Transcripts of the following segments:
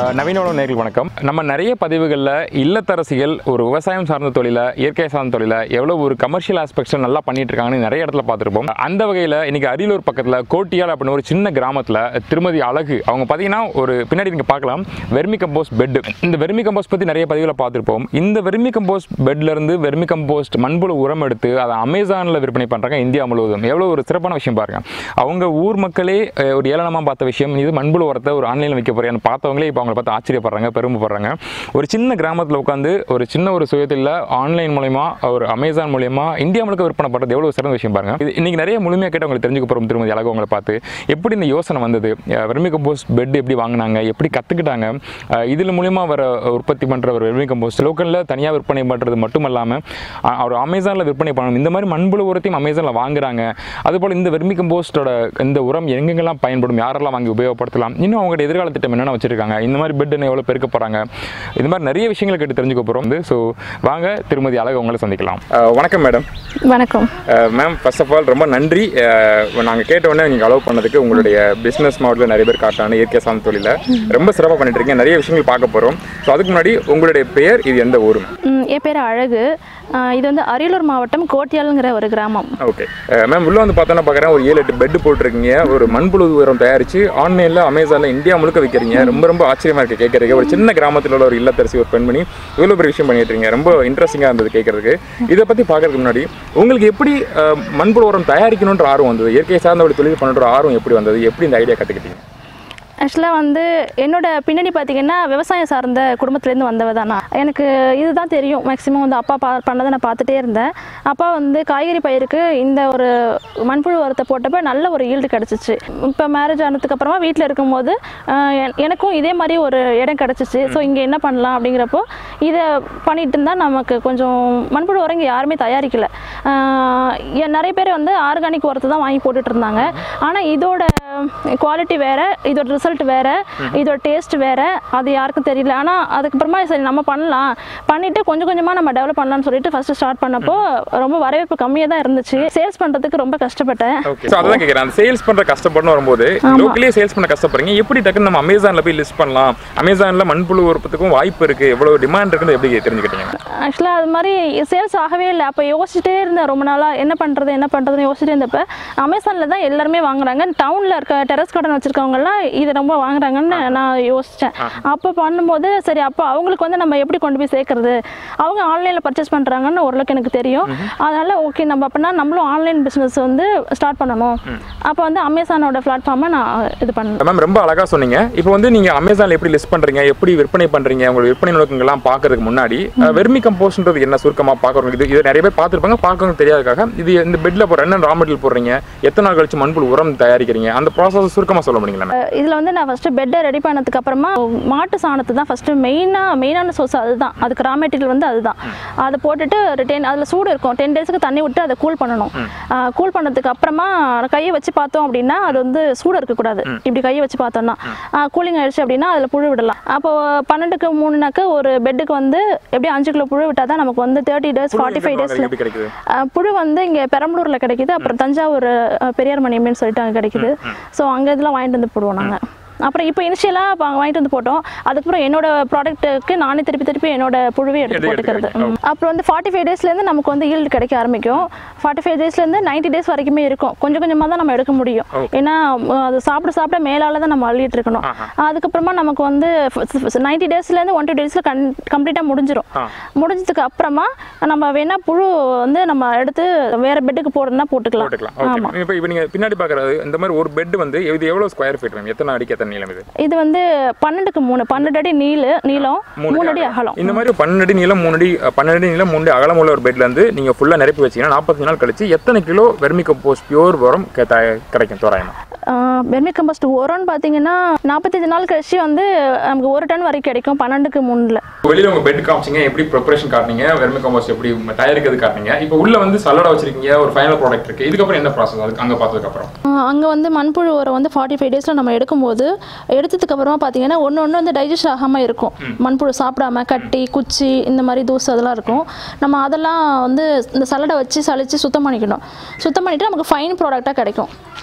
அஹ், நவீனோட நேர்கள் வணக்கம் நம்ம நிறைய பதிவுகளில் இல்லத்தரசிகள் ஒரு விவசாயம் சார்ந்த தொழிலை இயற்கை சார்ந்த தொழிலை எவ்வளோ ஒரு கமர்ஷியல் ஆஸ்பெக்ட்ஸில் நல்லா பண்ணிட்டு இருக்காங்கன்னு நிறைய இடத்துல பார்த்துருப்போம் அந்த வகையில் இன்னைக்கு அரியலூர் பக்கத்தில் கோட்டியால் அப்படின்னு ஒரு சின்ன கிராமத்தில் திருமதி அழகு அவங்க பார்த்தீங்கன்னா ஒரு பின்னாடி நீங்கள் பார்க்கலாம் வெர்மி கம்போஸ்ட் பெட் இந்த வெர்மி கம்போஸ்ட் பற்றி நிறைய பதிவுகளை பார்த்துருப்போம் இந்த வெர்மி கம்போஸ்ட் பெட்லேருந்து வெர்மி கம்போஸ்ட் மண்புழு உரம் எடுத்து அதை அமேசானில் விற்பனை பண்ணுறாங்க இந்தியா முழுவதும் எவ்வளோ ஒரு சிறப்பான விஷயம் பாருங்க அவங்க ஊர் மக்களே அஹ், ஒரு ஏளனமாக பார்த்த விஷயம் இது மண்புழு உரத்தை ஒரு ஆன்லைனில் வைக்க போறேன்னு பார்த்தவங்களே இப்போ அவங்கள பார்த்து ஆச்சரியப்படுறாங்க பெருமைப்படுறாங்க ஒரு சின்ன கிராமத்தில் உட்காந்து ஒரு சின்ன ஒரு சுயத்தில் ஆன்லைன் மூலயமா ஒரு அமேசான் மூலயமா இந்தியா முழுக்க விற்பனை பண்ணுறது எவ்வளோ சிறந்த விஷயம் பாருங்க இது இன்னைக்கு நிறைய முழுமையாக கேட்டு அவங்களுக்கு தெரிஞ்சுக்க போகிறோம் திருமதி அழகு அவங்களை பார்த்து எப்படி இந்த யோசனை வந்தது வெர்மி கம்போஸ்ட் பெட் எப்படி வாங்கினாங்க எப்படி கற்றுக்கிட்டாங்க இதில் மூலியமா வர உற்பத்தி பண்ணுற ஒரு வெர்மி கம்போஸ்ட் லோக்கலில் தனியாக விற்பனை பண்ணுறது மட்டும் இல்லாமல் அவர் அமேசானில் விற்பனை பண்ணணும் இந்த மாதிரி மண்புழு உரத்தையும் அமேசானில் வாங்குறாங்க அதுபோல் இந்த வெர்மி கம்போஸ்டோட இந்த உரம் எங்கெங்கெல்லாம் பயன்படும் யாரெல்லாம் வாங்கி உபயோகப்படுத்தலாம் இன்னும் அவங்களோட எதிர்கால திட்டம் என்னென்ன வச்சிருக்காங்க இந்த மாதிரி பெட் எவ்வளோ பெருக்க போகிறாங்க இந்த மாதிரி நிறைய விஷயங்களை கேட்டு தெரிஞ்சுக்க போகிறோம் வந்து ஸோ வாங்க திருமதி அழகு உங்களை சந்திக்கலாம் அஹ், வணக்கம் மேடம் வணக்கம் மேம் ஃபர்ஸ்ட் ஆஃப் ஆல் ரொம்ப நன்றி நாங்கள் கேட்ட உடனே நீங்கள் அலோவ் பண்ணதுக்கு உங்களுடைய பிஸ்னஸ் மாடலில் நிறைய பேர் காட்டான இயற்கை சார்ந்த தொழில ரொம்ப சிறப்பாக பண்ணிட்டு இருக்கீங்க நிறைய விஷயங்கள் பார்க்க போகிறோம் ஸோ அதுக்கு முன்னாடி உங்களுடைய பெயர் இது எந்த ஊர் ம், என் பேர் அழகு ஆ, இது வந்து அரியலூர் மாவட்டம் கோட்டியாலுங்கிற ஒரு கிராமம் ஓகே மேம் உள்ள வந்து பார்த்தோன்னா பார்க்குறேன் ஒரு ஏழு எட்டு பெட் போட்டிருக்கீங்க ஒரு மண்புழு உரம் தயாரித்து ஆன்லைனில் அமேசானில் இந்தியா முழுக்க விற்கிறீங்க ரொம்ப ரொம்ப ஆச்சரியமாக இருக்குது கேட்குறதுக்கு ஒரு சின்ன கிராமத்தில் உள்ள ஒரு இல்லத்தரசி ஒரு பெண்மணி இவ்வளோ பெரிய விஷயம் பண்ணிட்டு இருக்கீங்க ரொம்ப இன்ட்ரெஸ்டிங்காக இருந்தது கேட்குறதுக்கு இதை பற்றி பார்க்கறதுக்கு முன்னாடி உங்களுக்கு எப்படி அஹ், மண்புழு உரம் தயாரிக்கணுன்ற ஆர்வம் வந்தது இயற்கை சார்ந்த ஒரு தொழில் பண்ணுற ஆர்வம் எப்படி வந்தது எப்படி இந்த ஐடியா கற்றுக்கிட்டீங்க ஆக்சுவலாக வந்து என்னோட பின்னணி பார்த்தீங்கன்னா விவசாயம் சார்ந்த குடும்பத்துலேருந்து வந்தவ தான் நான் எனக்கு இதுதான் தெரியும் மேக்ஸிமம் வந்து அப்பா பா பண்ணதை நான் பார்த்துட்டே இருந்தேன் அப்பா வந்து காய்கறி பயிருக்கு இந்த ஒரு மண்புழு உரத்தை போட்டப்ப நல்ல ஒரு ஈல்டு கிடச்சிச்சு இப்போ மேரேஜ் ஆனதுக்கு அப்புறமா வீட்டில் இருக்கும்போது ஆஹ், எ- எனக்கும் இதே மாதிரி ஒரு இடம் கிடச்சிச்சு ஸோ இங்கே என்ன பண்ணலாம் அப்படிங்கிறப்போ இதை பண்ணிட்டு இருந்தால் நமக்கு கொஞ்சம் மண்புழு உரம் இங்கே யாருமே தயாரிக்கல ஆஹ், எ- நிறைய பேர் வந்து ஆர்கானிக் உரத்தை தான் வாங்கி போட்டுட்டு இருந்தாங்க ஆனால் இதோட குவாலிட்டி வேற இதோட ரிசல்ட் வேற இதோட டேஸ்ட் வேற அது யாருக்கும் தெரியல ஆனால் அதுக்கப்புறமா சரி நம்ம பண்ணலாம் பண்ணிட்டு கொஞ்சம் கொஞ்சமாக நம்ம டெவலப் பண்ணலாம்னு சொல்லிட்டு ஃபர்ஸ்ட் ஸ்டார்ட் பண்ணப்போ ரொம்ப வரவேற்பு கம்மியாக தான் இருந்துச்சு சேல்ஸ் பண்ணுறதுக்கு ரொம்ப கஷ்டப்பட்டேன் ஓகே ஸோ அதான் கேட்குறேன் அந்த சேல்ஸ் பண்ணுற கஷ்டப்படணும் வரும்போது லோக்கலே சேல்ஸ் பண்ண கஷ்டப்படுறீங்க எப்படி டக்குன்னு நம்ம அமேசானில் போய் லிஸ்ட் பண்ணலாம் அமேசானில் மண்புழு உற்பத்துக்கும் வாய்ப்பு இருக்குது எவ்வளோ டிமாண்ட் இருக்குன்னு எப்படி தெரிஞ்சுக்கிட்டீங்க ஆக்சுவலாக அது மாதிரி சேல்ஸ் ஆகவே இல்லை அப்போ யோசிச்சுட்டே இருந்தேன் ரொம்ப நாளாக என்ன பண்ணுறது என்ன பண்ணுறதுன்னு யோசிச்சுட்டே இருந்தப்ப அமேசானில் தான் எல்லாருமே வாங்குறாங்க டவுனில் இருக்க டெரஸ் கார்டன் வச்சுருக்கவங்கலாம் இதை ரொம்ப வாங்குறாங்கன்னு நான் யோசித்தேன் அப்போ பண்ணும்போது சரி அப்போ அவங்களுக்கு வந்து நம்ம எப்படி கொண்டு போய் சேர்க்கறது அவங்க ஆன்லைனில் பர்ச்சேஸ் பண்ணுறாங்கன்னு ஓரளவுக்கு எனக்கு தெரியும் அதனால் ஓகே நம்ம அப்படின்னா நம்மளும் ஆன்லைன் பிஸ்னஸ் வந்து ஸ்டார்ட் பண்ணணும் அப்போ வந்து அமேசானோட பிளாட்ஃபார்மை நான் இது பண்ணேன் மேம் ரொம்ப அழகா சொன்னீங்க இப்போ வந்து நீங்க அமேசான்ல எப்படி லிஸ்ட் பண்றீங்க எப்படி விற்பனை பண்றீங்க உங்களோட விற்பனை நோக்கங்கள்லாம் பார்க்கறதுக்கு முன்னாடி வெர்மி கம்போஸ்ட்ன்றது என்ன சுருக்கமா பார்க்கறவங்க இது இது நிறைய பேர் பார்த்துருப்பாங்க பார்க்கறவங்க தெரியாததுக்காக இது இந்த பெட்ல போற என்ன ரா மெட்டீரியல் போடுறீங்க எத்தனை நாள் கழிச்சு மண்புழு உரம் தயாரிக்கிறீங்க அந்த ப்ராசஸ் சுருக்கமா சொல்ல முடியுங்களா ma'am? இதில் வந்து நான் ஃபஸ்ட்டு பெட்டை ரெடி பண்ணதுக்கு அப்புறமா மாட்டு சாணத்தை தான் ஃபஸ்ட்டு மெயினாக மெயினான சோர்ஸ் அதுதான் அதுக்கு ரா மெட்டீரியல் வந்து அதுதான் அதை போட்டுட்டு டென் அதில் சூடு இருக்கும் டென் டேஸ்க்கு தண்ணி விட்டு அதை கூல் பண்ணணும் கூல் பண்ணதுக்கு அப்புறமா கையை வச்சு பார்த்தோம் அப்படின்னா அது வந்து சூடு இருக்கக்கூடாது இப்படி கையை வச்சு பார்த்தோம்னா கூலிங் ஆயிடுச்சு அப்படின்னா அதில் புழு விடலாம் அப்போ பன்னெண்டுக்கு மூணுனாக்க ஒரு பெட்டுக்கு வந்து எப்படியும் அஞ்சு கிலோ புழு விட்டால் தான் நமக்கு வந்து தேர்ட்டி டேஸ் ஃபார்ட்டி ஃபைவ் டேஸில் எப்படி கிடைக்குது அஹ் புழு வந்து இங்கே பெரம்பலூரில் கிடைக்குது அப்புறம் தஞ்சாவூர் அஹ், பெரியார் மணியம்னு சொல்லிட்டு அங்கே கிடைக்குது ஸோ அங்கே இதெல்லாம் வாங்கிட்டு வந்து போடுவோம் நாங்கள் அப்புறம் இப்போ இனிஷியலாக இப்போ வாங்கிட்டு வந்து போட்டோம் அதுக்கப்புறம் என்னோட ப்ராடக்ட்டுக்கு நானே திருப்பி திருப்பி என்னோட புழுவே எடுத்து எடுத்து போட்டுக்கிறது எடுத்துக்கிறீங்க. ம். அப்புறம் வந்து ஃபார்ட்டி ஃபைவ் டேஸ்லேருந்து நமக்கு வந்து ஈல்டு கிடைக்க ஆரம்பிக்கும் ஃபார்ட்டி ஃபைவ் டேஸ்லேருந்து நைன்ட்டி டேஸ் வரைக்குமே இருக்கும் கொஞ்சம் கொஞ்சமாக தான் நம்ம எடுக்க முடியும் ஏன்னா ம், அது சாப்பிட சாப்பிட மேலால தான் நம்ம அள்ளிட்டு இருக்கணும் அதுக்கப்புறமா நமக்கு வந்து நைன்ட்டி டேஸ்லேருந்து ஒன் டூ டேஸில் கன் கம்ப்ளீட்டாக முடிஞ்சிரும் ஆ. முடிஞ்சதுக்கு அப்புறமா நம்ம வேணா புழு வந்து நம்ம எடுத்து வேற பெட்டுக்கு போடுறதுனா போட்டுக்கலாம் போட்டுக்கலாம் ஓகே இப்போ இப்போ நீங்க பின்னாடி பார்க்கறது இந்த மாதிரி ஒரு பெட் வந்து இது எவ்வளவு ஸ்கொயர் ஃபீட் மேம் எத்தனை அடிக்கு எத்தனை நீளம் இது இது வந்து பன்னெண்டுக்கு மூணு பன்னெண்டு அடி நீளு நீளம் மூணு அடி அகலம் இந்த மாதிரி பன்னெண்டு அடி நீளம் மூணு அடி பன்னெண்டு அடி நீளம் மூணு அடி அகலம் உள்ள ஒரு பெட்ல இருந்து நீங்க ஃபுல்லா நிரப்பி வச்சீங்கன்னா நாற்பத்தஞ்சு நாள் கழிச்சு எத்தனை கிலோ வெர்மி கம்போஸ்ட் பியூர் உரம் கெ- த- கிடைக்கும் தோராயமா வெர்மி கம்போஸ்ட் உரம்னு பார்த்தீங்கன்னா நாற்பத்தஞ்சு நாள் கழிச்சு வந்து நமக்கு ஒரு டன் வரைக்கும் கிடைக்கும் பன்னெண்டுக்கு மூணுல வெளியில உங்க பெட் காமிச்சிங்க எப்படி ப்ரிப்பரேஷன் காட்டுனீங்க வெர்மி கம்போஸ்ட் எப்படி தயாரிக்கிறது காட்டுனீங்க இப்போ உள்ள வந்து சலடா வச்சிருக்கீங்க ஒரு ஃபைனல் ப்ராடக்ட் இருக்கு இதுக்கப்புறம் என்ன ப்ராசஸ் அதுக்கு அங்க பார்த்ததுக்கு அப்புறம் அங்கே வந்து மண்புழு உரம் வந்து ஃபார்ட்டி ஃபைவ் டேஸில் நம்ம எடுக்கும்போது எடுத்ததுக்கு அப்புறமா பார்த்தீங்கன்னா ஒன்று ஒன்று வந்து டைஜஸ்ட் ஆகாமல் இருக்கும் மண்புழு சாப்பிடாம கட்டி குச்சி இந்த மாதிரி தூசு அதெல்லாம் இருக்கும் நம்ம அதெல்லாம் வந்து இந்த சலடை வச்சு சலிச்சு சுத்தம் பண்ணிக்கணும் சுத்தம் பண்ணிவிட்டு நமக்கு ஃபைன் ப்ராடக்டாக கிடைக்கும்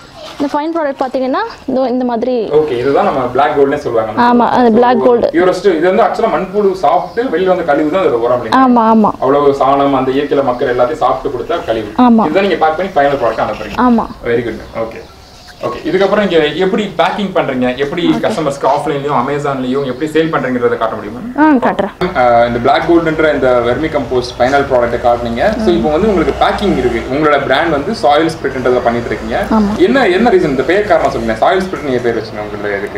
இந்த ஃபைன் ப்ராடக்ட் பார்த்தீங்கன்னா இதோ இந்த மாதிரி ஓகே இதுதான் நம்ம பிளாக் கோல்ட்னே சொல்லுவாங்க ஆமாம் அது பிளாக் கோல்டு பியூரஸ்ட் இது வந்து ஆக்சுவலா மண்புழு சாப்பிட்டு வெளியில வந்து கழிவு தான் இதுல உரம் இல்லைங்க ஆமாம் ஆமாம் அவ்வளவு சாணம் அந்த இயற்கையில மக்கள் எல்லாத்தையும் சாப்பிட்டு கொடுத்தா கழிவு ஆமா. இதுதான் நீங்க பேக் பண்ணி ஃபைனல் ப்ராடக்ட் அனுப்புறீங்க ஆமாம் வெரி குட் ஓகே ஓகே இதுக்கப்புறம் நீங்க எப்படி பேக்கிங் பண்றீங்க எப்படி கஸ்டமர்ஸ்க்கு ஆஃப்லைன்லயும் அமேசான்லயும் எப்படி சேல் பண்றீங்கறத காட்ட முடியுமா ஆ காட்டுறேன் அஹ் இந்த பிளாக் கோல்டுன்ற இந்த வெர்மி கம்போஸ்ட் ஃபைனல் ப்ராடக்ட்டை காட்டுனீங்க ஸோ இப்போ வந்து உங்களுக்கு பேக்கிங் இருக்கு உங்களோட பிராண்ட் வந்து சாயில் ஸ்பிரிட்ன்றத பண்ணிட்டு இருக்கீங்க என்ன என்ன ரீசன் இந்த பேர் காரணம் சொல்லுங்க சாயில் ஸ்பிரிட் நீங்க பேர் வச்சுங்க உங்களோட இதுக்கு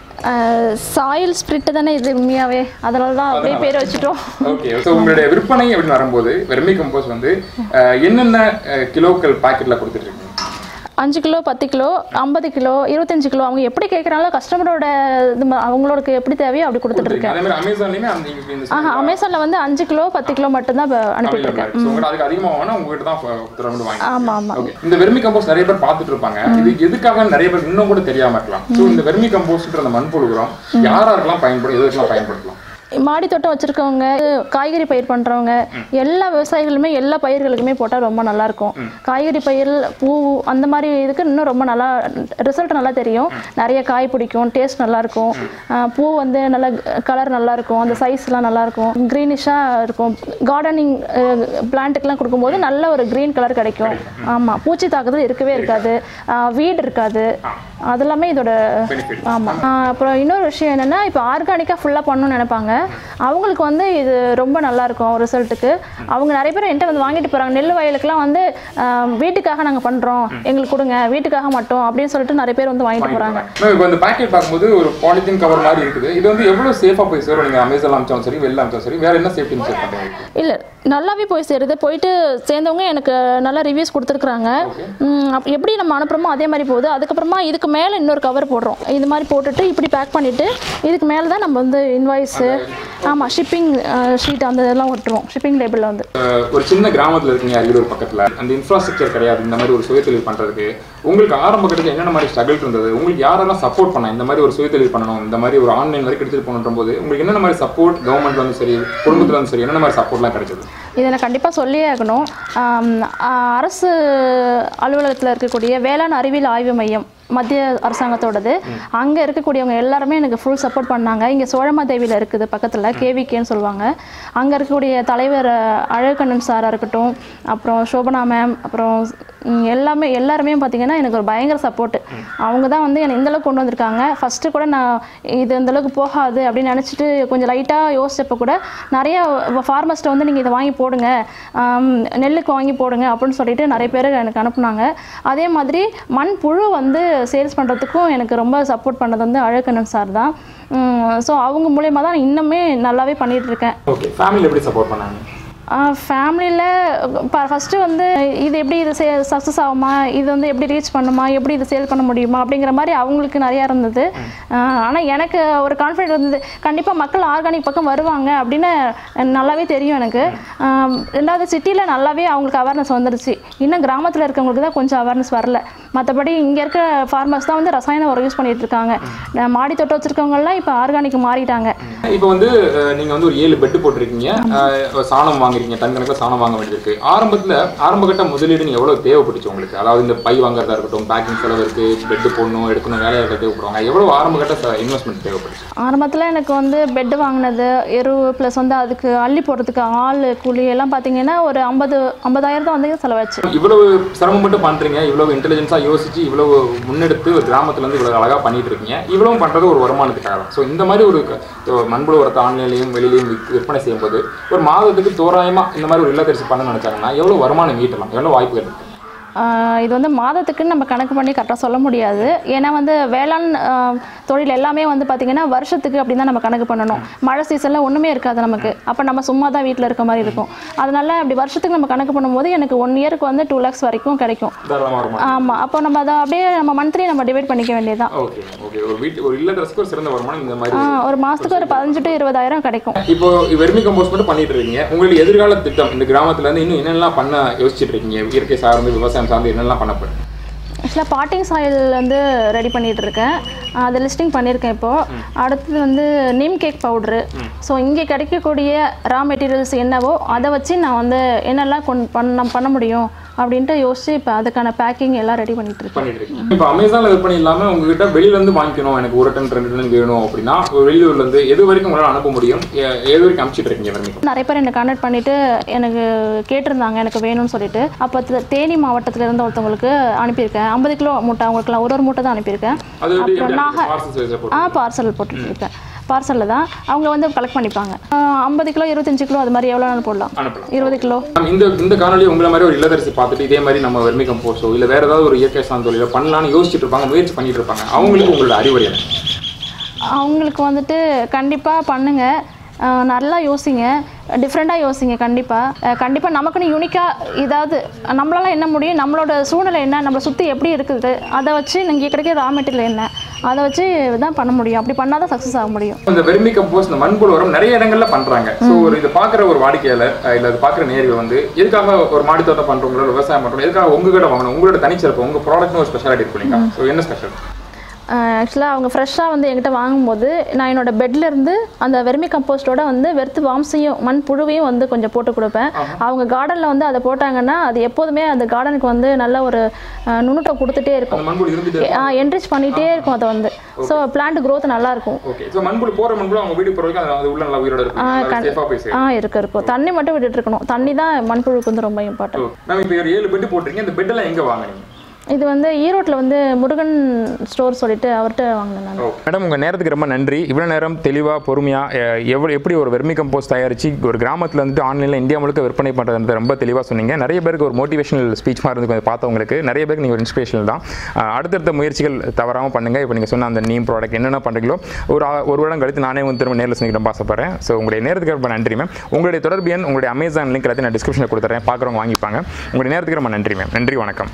சாயில் ஸ்பிரிட் தானே இது உண்மையாவே அதனால தான் அப்படியே பேர் வச்சுட்டோம் ஓகே ஸோ உங்களுடைய விற்பனை அப்படின்னு வரும்போது வெர்மி கம்போஸ்ட் வந்து அஹ், என்னென்ன அஹ், கிலோக்கள் பாக்கெட்ல கொடுத்துட்டு இருக்கீங்க அஞ்சு கிலோ பத்து கிலோ ஐம்பது கிலோ இருபத்தஞ்சு கிலோ அவங்க எப்படி கேட்குறாங்களோ கஸ்டமரோட இது ம- அவங்களுக்கு எப்படி தேவையோ அப்படி கொடுத்துட்டு இருக்கேன் அதே மாதிரி அமேசான்லயுமே அந்த நீங்க இந்த ஆஹா அமேசானில் வந்து அஞ்சு கிலோ பத்து கிலோ மட்டும்தான் இப்ப அனுப்பிட்டு available இருக்கேன் இருக்கு. So, உங்கள்ட்ட அதுக்கு அதிகமா வேணா உங்ககிட்ட தான் திறந்து வாங்கி ஆமாம் ஆமாம் ஓகே இந்த வெர்மி கம்போஸ்ட் நிறைய பேர் பார்த்துட்டு இருப்பாங்க இது எதுக்காக நிறைய பேர் இன்னும் கூட தெரியாம இருக்கலாம் ஸோ இந்த வெர்மி கம்போஸ்ட்ன்ற அந்த மண்புழு உரம் யாராருக்கெல்லாம் பயன்படும் எதுக்கெல்லாம் பயன்படுத்தலாம் மாடி தோட்டம் வச்சிருக்கவங்க காய்கறி பயிர் பண்றவங்க எல்லா விவசாயிகளுமே எல்லா பயிர்களுக்குமே போட்டால் ரொம்ப நல்லா இருக்கும் காய்கறி பயிர் பூ அந்த மாதிரி இதுக்கு இன்னும் ரொம்ப நல்லா ரிசல்ட் நல்லா தெரியும் நிறைய காய் பிடிக்கும் டேஸ்ட் நல்லா இருக்கும் ஆஹ் பூ வந்து நல்ல கலர் நல்லா இருக்கும் அந்த சைஸ்லாம் நல்லா இருக்கும் க்ரீனிஷாக இருக்கும் கார்டனிங் பிளான்ட்டுக்கெலாம் கொடுக்கும்போது நல்ல ஒரு க்ரீன் கலர் கிடைக்கும் ஆமாம் பூச்சி தாக்குதல் இருக்கவே இருக்காது வீடு இருக்காது அதெல்லாமே இதோட பெனிஃபிட் ஆமாம் அப்புறம் இன்னொரு விஷயம் என்னென்னா இப்போ ஆர்கானிக்காக ஃபுல்லாக பண்ணணும்னு நினைப்பாங்க அவங்களுக்கு வந்து இது ரொம்ப நல்லா இருக்கும் ரிசல்ட்டுக்கு அவங்க நிறைய பேர் என்கிட்ட வந்து வாங்கிட்டு போகிறாங்க நெல் வயலுக்குலாம் வந்து ஆஹ், வீட்டுக்காக நாங்கள் பண்ணுறோம் எங்களுக்கு கொடுங்க வீட்டுக்காக மட்டும் அப்படின்னு சொல்லிட்டு நிறைய பேர் வந்து வாங்கிட்டு போகிறாங்க மேம் இப்போ இந்த பேக்கெட் பார்க்கும்போது ஒரு பாலித்தீன் கவர் மாதிரி இருக்குது இது வந்து எவ்வளவு சேஃபா போய் சேரும் நீங்க அமேசான் அமிச்சாலும் சரி வெளில அமிச்சாலும் சரி வேற என்ன சேஃப்டி செக் பண்றீங்க இல்லை நல்லாவே போய் சேருது போயிட்டு சேர்ந்தவங்க எனக்கு நல்ல ரிவ்யூஸ் கொடுத்துருக்குறாங்க அப்போ எப்படி நம்ம அனுப்புகிறோமோ அதே மாதிரி போகுது அதுக்கப்புறமா இதுக்கு மேலே இன்னொரு கவர் போடுறோம் இது மாதிரி போட்டுட்டு இப்படி பேக் பண்ணிவிட்டு இதுக்கு மேலே தான் நம்ம வந்து இன்வாய்ஸு ஆமாம் ஷிப்பிங் ஷீட் அந்த இதெல்லாம் ஒட்டுருவோம் ஷிப்பிங் லேபிளில் வந்து அஹ் ஒரு சின்ன கிராமத்துல இருக்கீங்க அரியலூர் பக்கத்துல அந்த இன்ஃப்ராஸ்ட்ரக்சர் கிடையாது இந்த மாதிரி ஒரு சுயதொழில் பண்றதுக்கு உங்களுக்கு ஆரம்ப கட்டத்துல என்னென்ன மாதிரி ஸ்ட்ரகிள் இருந்தது உங்களுக்கு யாரெல்லாம் சப்போர்ட் பண்ணா இந்த மாதிரி ஒரு சுயதொழில் பண்ணணும் இந்த மாதிரி ஒரு ஆன்லைன் வரைக்கும் எடுத்துட்டு போகணுன்ற போது உங்களுக்கு என்னென்ன மாதிரி சப்போர்ட் கவர்மெண்ட்ல வந்து சரி குடும்பத்துல வந்து சரி என்னென்ன மாதிரி சப்போர்ட்லாம் கிடைச்சது இதை நான் கண்டிப்பாக சொல்லியே ஆகணும் ஆம், ஆ, அரசு அலுவலகத்தில் இருக்கக்கூடிய வேளாண் அறிவியல் ஆய்வு மையம் மத்திய அரசாங்கத்தோடது அங்கே இருக்கக்கூடியவங்க எல்லாருமே எனக்கு ஃபுல் சப்போர்ட் பண்ணாங்க இங்கே சோழமாதேவியில் இருக்குது பக்கத்தில் கேவிகேன்னு சொல்லுவாங்க அங்கே இருக்கக்கூடிய தலைவர் அஹ், அழகண்ணன் சாராக இருக்கட்டும் அப்புறம் சோபனா மேம் அப்புறம் ம், எல்லாமே எல்லாருமே பார்த்தீங்கன்னா எனக்கு ஒரு பயங்கர சப்போர்ட்டு அவங்க தான் வந்து என்னை இந்த அளவுக்கு கொண்டு வந்திருக்காங்க ஃபஸ்ட்டு கூட நான் இது இந்த அளவுக்கு போகாது அப்படின்னு நினச்சிட்டு கொஞ்சம் லைட்டாக யோசிச்சப்போ கூட நிறைய ஃபார்மர்ஸ்ட்டை வந்து நீங்கள் இதை வாங்கி போடுங்க ஆம், நெல்லுக்கு வாங்கி போடுங்க அப்படின்னு சொல்லிட்டு நிறைய பேர் எனக்கு அனுப்புனாங்க அதே மாதிரி மண் புழு வந்து சேல்ஸ் பண்ணுறதுக்கும் எனக்கு ரொம்ப சப்போர்ட் பண்ணது வந்து அழகண்ணன் சார் தான் ஸோ அவங்க மூலயமா தான் நான் இன்னுமே நல்லாவே பண்ணிட்டு இருக்கேன் ஓகே ஃபேமிலி எப்படி சப்போர்ட் பண்ணாங்க ஃபேமிலியில் ஃபஸ்ட்டு வந்து இது எப்படி இது சே சக்ஸஸ் ஆகுமா இது வந்து எப்படி ரீச் பண்ணுமா எப்படி இது சேல் பண்ண முடியுமா அப்படிங்கிற மாதிரி அவங்களுக்கு நிறையா இருந்தது ஆனால் எனக்கு ஒரு கான்ஃபிடென்ட் இருந்தது கண்டிப்பாக மக்கள் ஆர்கானிக் பக்கம் வருவாங்க அப்படின்னு நல்லாவே தெரியும் எனக்கு ஆஹ் ரெண்டாவது சிட்டியில் நல்லாவே அவங்களுக்கு அவேர்னஸ் வந்துருச்சு இன்னும் கிராமத்தில் இருக்கவங்களுக்கு தான் கொஞ்சம் அவேர்னஸ் வரல மற்றபடி இங்கே இருக்க ஃபார்மர்ஸ் தான் வந்து ரசாயன உரம் யூஸ் பண்ணிட்டு இருக்காங்க அஹ் மாடி தோட்டம் வச்சுருக்கவங்கலாம் இப்போ ஆர்கானிக் மாறிட்டாங்க இப்போ வந்து அஹ், நீங்க வந்து ஒரு ஏழு பெட்டு போட்டிருக்கீங்க அஹ், சாணம் வாங்குறீங்க டன் கணக்கில் சாணம் வாங்க வேண்டியிருக்கு ஆரம்பத்துல ஆரம்ப கட்ட முதலீடு நீங்க எவ்வளவு தேவைப்பட்டுச்சு உங்களுக்கு அதாவது இந்த பை வாங்குறதா இருக்கட்டும் பேக்கிங் செலவு இருக்கு பெட்டு போடணும் எடுக்கணும் வேலையாட்கள் தேவைப்படுவாங்க எவ்வளவு ஆரம்ப கட்ட இன்வெஸ்ட்மெண்ட் தேவைப்பட்டுச்சு ஆரம்பத்தில் எனக்கு வந்து பெட்டு வாங்கினது எரு ப்ளஸ் வந்து அதுக்கு அள்ளி போடுறதுக்கு ஆள் கூலி எல்லாம் பார்த்தீங்கன்னா ஒரு ஐம்பது ஐம்பதாயிரம் தான் வந்து செலவாச்சு இவ்வளவு சிரமப்பட்டு பண்றீங்க இவ்வளவு இன்டெலிஜென்ஸா யோசிச்சு இவ்வளவு முன்னெடுத்து ஒரு கிராமத்துல இருந்து இவ்வளவு அழகா பண்ணிட்டு இருக்கீங்க இவ்வளவு பண்றது ஒரு வருமானத்துக்காக ஸோ இந்த மாதிரி ஒரு க- ஒரு மண்புழு உரத்தை ஆன்லைன்லையும் வெளியிலையும் விற்க- விற்பனை செய்யும்போது ஒரு மாதத்துக்கு தோராயமா இந்த மாதிரி ஒரு இல்லத்தரசி பண்ண நினைச்சாங்கன்னா எவ்வளவு வருமானம் ஈட்டலாம் எவ்வளவு வாய்ப்புகள் இருக்கு ஆஹ் இது வந்து மாதத்துக்குன்னு நம்ம கணக்கு பண்ணி கரெக்டாக சொல்ல முடியாது ஏன்னா வந்து வேளாண் ஆஹ், தொழில் எல்லாமே வந்து பார்த்திங்கன்னா வருஷத்துக்கு அப்படின்னு தான் நம்ம கணக்கு பண்ணணும் மழை சீசனில் ஒன்றுமே இருக்காது நமக்கு அப்போ நம்ம சும்மா தான் வீட்டில் இருக்க மாதிரி இருக்கும் அதனால அப்படி வருஷத்துக்கு நம்ம கணக்கு பண்ணும்போது எனக்கு ஒன் இயருக்கு வந்து டூ லேக்ஸ் வரைக்கும் கிடைக்கும் தாராளமா வருமானம் ஆமாம் அப்போ நம்ம அதை அப்படியே நம்ம மந்த்லி நம்ம டிவைட் பண்ணிக்க வேண்டியதுதான் ஓகே ஓகே ஒரு வீட்டு ஒரு இல்லத்தரசிக்கு ஒரு சிறந்த வருமானம் இந்த மாதிரி ஆஹ், ஒரு மாதத்துக்கு ஒரு பதினஞ்சு டு இருபதாயிரம் கிடைக்கும் இப்போ வெர்மி கம்போஸ்ட் மட்டும் பண்ணிட்டு இருக்கீங்க உங்களுக்கு எதிர்கால திட்டம் இந்த கிராமத்துல இருந்து இன்னும் என்னெல்லாம் பண்ண யோசிச்சுட்டு இருக்கீங்க இயற்கை சார்ந்து விவசாயம் சார்ந்து என்னெல்லாம் பண்ண போறீங்க ஆக்சுவலாக பாட்டிங் சாயில் வந்து ரெடி பண்ணிட்டு இருக்கேன் அதை லிஸ்டிங் பண்ணியிருக்கேன் இப்போது அடுத்தது வந்து நீம் கேக் பவுட்ரு ஸோ இங்கே கிடைக்கக்கூடிய ரா மெட்டீரியல்ஸ் என்னவோ அதை வச்சு நான் வந்து என்னெல்லாம் கொண்டு பண்ண பண்ண முடியும் அப்படின்ட்டு யோசிச்சு இப்போ அதுக்கான பேக்கிங் எல்லாம் ரெடி பண்ணிட்டு இருக்கேன் பண்ணிட்டு இருக்கீங்க இப்போ அமேசான்ல விற்பனை இல்லாம உங்ககிட்ட வெளியில இருந்து வாங்கிக்கணும் எனக்கு ஒரு டன் ரெண்டு டன் வேணும் அப்படின்னா ஒரு வெளியூர்ல இருந்து எது வரைக்கும் உங்களால அனுப்ப முடியும் எ- எது வரைக்கும் அனுப்பிச்சிட்டு இருக்கீங்க வரைக்கும் நிறைய பேர் என்னை கான்டாக்ட் பண்ணிட்டு எனக்கு கேட்டிருந்தாங்க எனக்கு வேணும்னு சொல்லிட்டு அப்போ த- தேனி மாவட்டத்துல இருந்து ஒருத்தவங்களுக்கு அனுப்பியிருக்கேன் ஐம்பது கிலோ மூட்டை அவங்களுக்குலாம் ஒரு ஒரு மூட்டை தான் அனுப்பியிருக்கேன் அது எப்படி அப்புறம் நாக பார்சல் சைஸ்ல போட்டு ஆ பார்சல் போட்டுருக்கேன் பார்சலில் தான் அவங்க வந்து கலெக்ட் பண்ணிப்பாங்க ஐம்பது கிலோ இருபத்தஞ்சு கிலோ அது மாதிரி எவ்வளோ நாள் போடலாம் அனுப்பலாம் இருபது கிலோ மேம், இந்த இந்த காணொலி உங்களை மாதிரி ஒரு இல்லத்தரசி பார்த்துட்டு இதே மாதிரி நம்ம வெர்மி கம்போஸோ இல்ல வேற ஏதாவது ஒரு இயற்கை சார்ந்த தொழிலோ பண்ணலாம்னு யோசிச்சுட்டு இருப்பாங்க முயற்சி பண்ணிட்டு இருப்பாங்க அவங்களுக்கு உங்களோட அறிவுரை என்ன அவங்களுக்கு வந்துட்டு கண்டிப்பாக பண்ணுங்க அஹ் நல்லா யோசிங்க டிஃப்ரெண்ட்டாக யோசிங்க கண்டிப்பாக கண்டிப்பாக நமக்குன்னு யூனிக்காக இதாவது நம்மளால என்ன முடியும் நம்மளோட சூழ்நிலை என்ன நம்மளை சுற்றி எப்படி இருக்குது அதை வச்சு நீங்கள் கிடைக்கிற ரா மெட்டீரியல் என்ன அதை வச்சு தான் பண்ண முடியும் அப்படி பண்ணால் தான் சக்ஸஸ் ஆக முடியும் இந்த வெர்மி கம்போஸ் இந்த மண்புழு உரம் நிறைய இடங்கள்ல பண்றாங்க ஸோ ஒரு இதை பார்க்குற ஒரு வாடிக்கையாளர் அஹ், இல்ல அது பார்க்குற நேர்கள் வந்து எதுக்காக ஒரு மாடி தோட்டம் பண்றவங்களோ விவசாயம் பண்றவங்க எதுக்காக உங்ககிட்ட வாங்கணும் உங்களோட தனிச்சிறப்பு உங்க ப்ராடக்ட்னு ஒரு ஸ்பெஷாலிட்டி இருக்கு இல்லைங்களா ஸோ என்ன ஸ்பெஷல் ஆக்சுவலாக அவங்க ஃப்ரெஷ்ஷாக வந்து என்கிட்ட வாங்கும்போது நான் என்னோட பெட்ல இருந்து அந்த வெர்மி கம்போஸ்டோட வந்து வெறுத்து வாம்சையும் மண் புழுவையும் வந்து கொஞ்சம் போட்டு கொடுப்பேன் அவங்க கார்டனில் வந்து அதை போட்டாங்கன்னா அது எப்போதுமே அந்த கார்டனுக்கு வந்து நல்ல ஒரு அஹ், நுணுக்கம் கொடுத்துட்டே இருக்கும் அந்த மண்புழு இருந்துட்டு என்ரிச் பண்ணிகிட்டே இருக்கும் அதை வந்து ஸோ பிளான்ட் growth நல்லா இருக்கும் ஓகே ஸோ மண்புழு போற மண்புழு அவங்க வீட்டுக்கு போற வரைக்கும் அது- அது உள்ள நல்லா உயிரோட இருக்கும் சேஃபாக போய் சேரும் ஆ இருக்கு இருக்கும் தண்ணி மட்டும் விட்டுட்டு இருக்கணும் தண்ணி தான் மண்புழுக்கு வந்து ரொம்ப இம்பார்ட்டன்ட் மேம் இப்போ ஒரு ஏழு பெட்டு போட்டிருக்கீங்க இந்த பெட்டெல்லாம் எங்க வாங்குனீங்க இது வந்து ஈரோட்டில் வந்து முருகன் ஸ்டோர் சொல்லிட்டு அவர்கிட்ட வாங்கினேன் நான் மேடம் உங்கள் நேரத்துக்கு ரொம்ப நன்றி இவ்வளோ நேரம் தெளிவாக பொறுமையாக எவ்வளோ எப்படி ஒரு வெர்மி கம்போஸ் தயாரித்து ஒரு கிராமத்தில் வந்துட்டு ஆன்லைனில் இந்தியா முழுக்க விற்பனை பண்ணுறது ரொம்ப தெளிவாக சொன்னீங்க நிறைய பேருக்கு ஒரு மோட்டிவேஷனல் ஸ்பீச் மாதிரி இருந்து கொஞ்சம் பார்த்தவங்களுக்கு நிறைய பேருக்கு நீங்கள் ஒரு இன்ஸ்பிரேஷன் தான் அஹ், அடுத்தடுத்த முயற்சிகள் தவறாமல் பண்ணுங்கள் இப்போ நீங்கள் சொன்ன அந்த நீம் ப்ராடக்ட் என்னென்ன பண்ணுறீங்களோ ஒரு ஆ- ஒரு வருடம் கழித்து நானே வந்து திரும்ப நேரில் சந்திக்க ரொம்ப ஆசைப்படுறேன் ஸோ உங்களுடைய நேரத்துக்கு ரொம்ப நன்றி மேம் உங்களுடைய தொடர்பு எண் உங்களுடைய அமேசான் லிங்க் எல்லாத்தையும் நான் டிஸ்கிரிப்ஷனில் கொடுத்துறேன் பார்க்குறவங்க வாங்கிப்பாங்க உங்களுடைய நேரத்துக்கு ரொம்ப நன்றி மேம் நன்றி வணக்கம்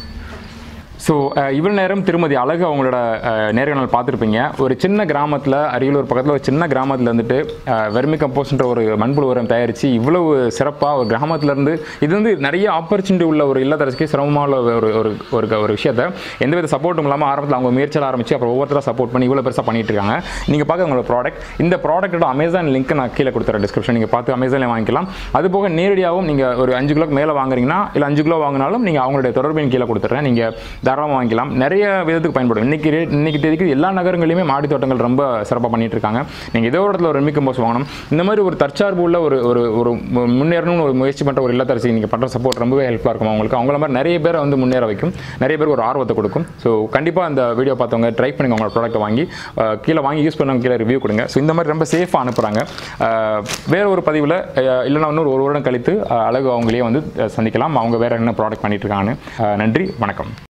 ஸோ இவ்வளோ நேரம் திருமதி அழகு அவங்களோட அஹ், நேர்காணல் பார்த்துருப்பீங்க ஒரு சின்ன கிராமத்தில் அரியலூர் பக்கத்தில் ஒரு சின்ன கிராமத்தில் வந்துட்டு வெர்மி கம்போஸ்ன்ற ஒரு மண்புழு உரம் தயாரித்து இவ்வளவு சிறப்பாக ஒரு கிராமத்துலேருந்து இது வந்து நிறைய ஆப்பர்ச்சுனிட்டி உள்ள ஒரு இல்லத்தரசிக்கு சிரமமாக உள்ள ஒரு ஒரு ஒரு ஒரு விஷயத்தை எந்தவித சப்போர்ட்டும் இல்லாமல் ஆரம்பத்தில் அவங்க முயற்சியில் ஆரம்பித்து அப்புறம் ஒவ்வொருத்தராக சப்போர்ட் பண்ணி இவ்வளோ பெருசாக பண்ணிட்டு இருக்காங்க நீங்கள் பார்க்க உங்களோட ப்ராடக்ட் இந்த ப்ராடக்ட்டோட அமேசான் லிங்க் நான் கீழே கொடுத்துறேன் டிஸ்கிரிப்ஷன் நீங்கள் பார்த்து அமேசானில் வாங்கிக்கலாம் அது போக நேரடியாகவும் நீங்கள் ஒரு அஞ்சு கிலோக்கு மேலே வாங்குறீங்கன்னா இல்லை அஞ்சு கிலோ வாங்கினாலும் நீங்கள் அவங்களுடைய தொடர்பின் கீழே கொடுத்துட்றேன் நீங்கள் தாராளமாக வாங்கிக்கலாம் நிறைய விதத்துக்கு பயன்படும் இன்னைக்கு ரே- இன்னைக்கு தேதிக்கு எல்லா நகரங்களிலுமே மாடி தோட்டங்கள் ரொம்ப சிறப்பாக பண்ணிட்டு இருக்காங்க நீங்கள் ஏதோ ஒரு இடத்துல ஒரு மிக்க போஸ் வாங்கணும் இந்த மாதிரி ஒரு தற்சார்பு உள்ள ஒரு ஒரு ஒரு மு- முன்னேறணும்னு ஒரு முயற்சி பண்ணுற ஒரு இல்லத்தரசி நீங்கள் பண்ணுற சப்போர்ட் ரொம்பவே ஹெல்ப்ஃபுல்லாக இருக்கும் அவங்களுக்கு அவங்கள மாதிரி நிறைய பேரை வந்து முன்னேற வைக்கும் நிறைய பேருக்கு ஒரு ஆர்வத்தை கொடுக்கும் ஸோ கண்டிப்பாக அந்த வீடியோ பார்த்தவங்க ட்ரை பண்ணுங்க உங்களோட ப்ராடக்ட்டை வாங்கி அஹ், கீழே வாங்கி யூஸ் பண்ணவங்க கீழே ரிவ்யூ கொடுங்க ஸோ இந்த மாதிரி ரொம்ப சேஃபாக அனுப்புகிறாங்க வேற ஒரு பதிவில் இல்லைன்னா இன்னொரு ஒரு வருடம் கழித்து அஹ், அழகு அவங்களே வந்து அஹ், சந்திக்கலாம் அவங்க வேற என்ன ப்ராடக்ட் பண்ணிட்டு இருக்காங்கன்னு அஹ், நன்றி வணக்கம்